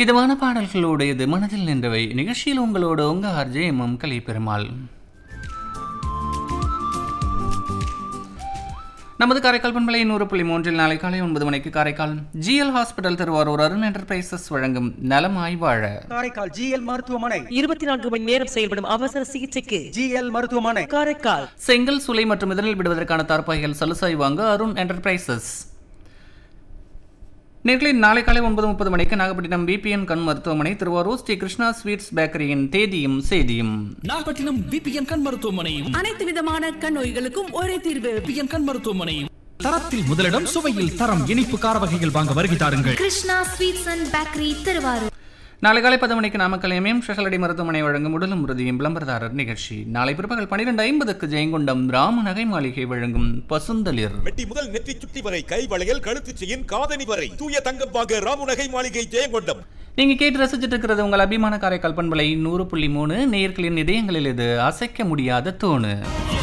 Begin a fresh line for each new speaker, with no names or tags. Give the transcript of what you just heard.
இதமான பாடல்களோடு இது மனதில் நின்றவை நிகழ்ச்சியில் உங்களோடு உங்க ஆர்ஜே எம் கலை பெருமாள் நமது காரைக்கால் பண்பலை நூறு புள்ளி மூன்றில் நாளை காலை ஒன்பது மணிக்கு Karaikal GL hospital Thiruvarur Arun enterprises வழங்கும் நலமாய் வாழ
காரைக்கால் ஜிஎல் மருத்துவமனை
இருபத்தி நான்கு மணி நேரம் செயல்படும் அவசர சிகிச்சைக்கு
ஜிஎல் மருத்துவமனை
காரைக்கால்
செங்கல் சுலை மற்றும் இதனில் விடுவதற்கான தார்ப்பாய்கள் சலுசாய் வாங்க அருண் என்டர்பிரைசஸ் நேர்களில் நாளை காலை ஒன்பது முப்பது மணிக்கு நாகப்பட்டினம் பிபிஎன் கண் மருத்துவமனை திருவாரூர் ஸ்ரீ கிருஷ்ணா ஸ்வீட்ஸ் பேக்கரியின் தேதியும் செய்தியும்
நாகப்பட்டினம் பிபிஎன் கண் மருத்துவமனையும்
அனைத்து விதமான கண் நோய்களுக்கும் ஒரே தீர்வு
பிபிஎன் கண் மருத்துவமனையும் தரத்தில் முதலிடம் சுவையில் தரம் இனிப்பு கார வகைகள் வாங்க வருகை தாருங்கள்
Krishna sweets and bakery Tiruvarur
நாளை காலை பத்து மணிக்கு நாமக்கல் எம்எம் ஸ்பெஷலடி மருத்துவமனை வழங்கும் உடலும் உறுதியும் விளம்பரதாரர் நிகழ்ச்சி நாளை பிற்பகல் பன்னிரெண்டு ஐம்பதுக்கு ஜெயங்கொண்டம் ராம நகை மாளிகை வழங்கும் பசுந்தளிர்
மெட்டி முதல் நெற்றி சுட்டி வரை கை வளையல் கழுத்து செயின் காதணி வரை தூய தங்கம் வாங்க ராமுநகை மாளிகை ஜெயங்கொண்டம்
நீங்க கேட்டு ரசிச்சிட்டு இருக்கிறது உங்கள் அபிமான காரைக்கால் பண்பலை நூறு புள்ளி மூணு நேயர்களின் இதயங்களில் இது அசைக்க முடியாத தோணு